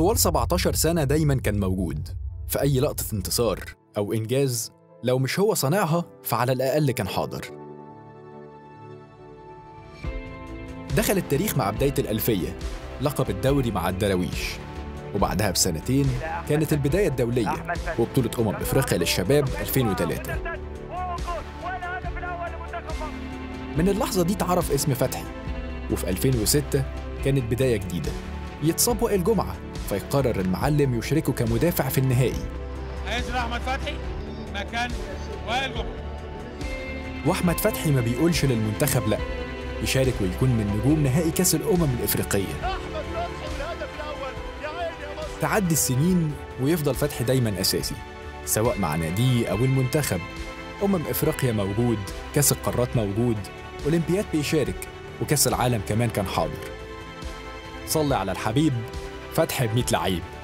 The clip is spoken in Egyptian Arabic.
طوال 17 سنة دايما كان موجود في أي لقطة انتصار أو إنجاز لو مش هو صانعها فعلى الأقل كان حاضر دخل التاريخ مع بداية الألفية لقب الدوري مع الدراويش وبعدها بسنتين كانت البداية الدولية وبطولة أمم إفريقيا للشباب 2003 من اللحظة دي اتعرف اسم فتحي وفي 2006 كانت بداية جديدة يتصاب وائل جمعة فيقرر المعلم يشركه كمدافع في النهائي هينزل احمد فتحي مكان وائل جمعه واحمد فتحي ما بيقولش للمنتخب لا يشارك ويكون من نجوم نهائي كاس الامم الافريقيه احمد فتحي والهدف الاول يا عيني يا مصر تعدي السنين ويفضل فتحي دايما اساسي سواء مع ناديه او المنتخب امم افريقيا موجود كاس القارات موجود اولمبياد بيشارك وكاس العالم كمان كان حاضر صلي على الحبيب فتحي ب 100 لعيب